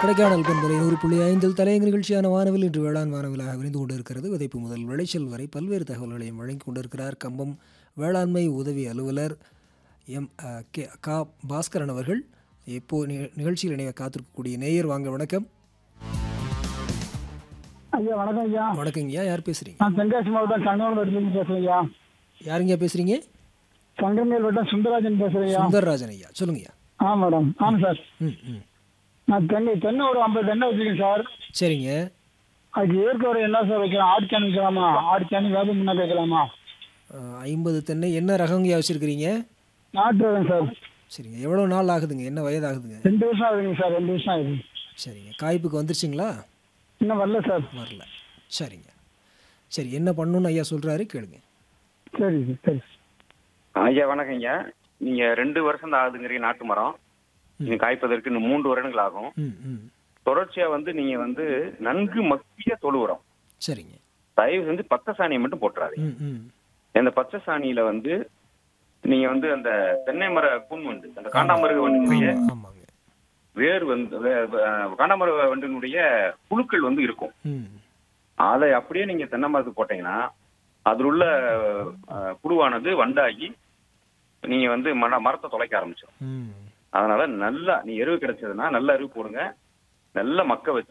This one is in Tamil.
கொடைக்கானல் பண்பலை நூறு புள்ளி ஐந்தில் தலையங்க நிகழ்ச்சியான வானவில் இன்று வேளாண் வானவிலாக விரிந்து கொண்டிருக்கிறது விதைப்பு முதல் விளைச்சல் வரை பல்வேறு தகவல்களையும் வழங்கிக் கொண்டிருக்கிறார் கம்பம் வேளாண்மை உதவி அலுவலர் எம் அஹ், கே கா பாஸ்கரன் அவர்கள் இப்போ நி- நிகழ்ச்சியில் இணைய காத்திருக்கக்கூடிய நேயர் வாங்க வணக்கம் ஐயா வணக்கம் ஐயா வணக்கங்கய்யா யார் பேசுறீங்க நான் தென்காசி மாவட்டம் சங்கமேலிருந்து பேசுறேன் ஐயா யாருங்க பேசுறீங்க சங்கமேல் வட்டம் சுந்தரராஜன் பேசுறேன் ஐயா சுந்தர்ராஜன் ஐயா சொல்லுங்கய்யா ஆ மேடம் ஆமாம் சார் ம் ம் நான் தென்னை தென்னை ஒரு ஐம்பது தென்னை வச்சிருக்கேன் சார் சரிங்க அதுக்கு இயற்கை உரம் என்ன சார் வைக்கலாம் ஆடு கேன் வைக்கலாமா ஆடு கேன் வேப்ப முன்னா வைக்கலாமா அஹ், ஐம்பது தென்னை என்ன ரகங்கய்யா வச்சுருக்கிறீங்க நாட்டு ரகம் சார் சரிங்க எவ்வளோ நாள் ஆகுதுங்க என்ன வயதாகுதுங்க ரெண்டு வருஷம் ஆகுதுங்க சார் ரெண்டு வருஷம் ஆகுது சரிங்க காய்ப்புக்கு வந்துருச்சுங்களா இன்னும் வரல சார் வரல சரிங்க சரி என்ன பண்ணணும்னு ஐயா சொல்கிறாரு கேளுங்க சரி சார் சரி ஐயா வணக்கம் ஐயா நீங்க ரெண்டு வருஷம் தான் ஆகுதுங்கிறீங்க நாட்டு மரம் நீங்க காய்ப்பதற்கு இன்னும் மூன்று வருடங்கள் ஆகும் ம் ம் தொடர்ச்சியா வந்து நீங்க வந்து நன்கு மக்கிய தொழு உரம் சரிங்க தயவு செஞ்சு பச்சை சாணியை மட்டும் போட்டுறாது ம் ம் அந்த பச்சை சாணியில வந்து நீங்க வந்து அந்த தென்னை மர கூன் வண்டு அந்த காண்டாமருக வண்டினுடைய ஆமா, ஆமாங்க வேர் வந்து வே- வே- காண்டாமருக வண்டினுடைய புழுக்கள் வந்து இருக்கும் ம் அதை அப்படியே நீங்க தென்னை மரத்துக்கு போட்டீங்கன்னா அதில் உள்ள அஹ், புழுவானது வண்டாகி நீங்க வந்து மர மரத்தை தொலைக்க ஆரம்பிச்சிடும் ம் அதனால நல்லா நீ எருவு கிடைச்சதுன்னா நல்ல எருவு போடுங்க நல்ல மக்க வச்சு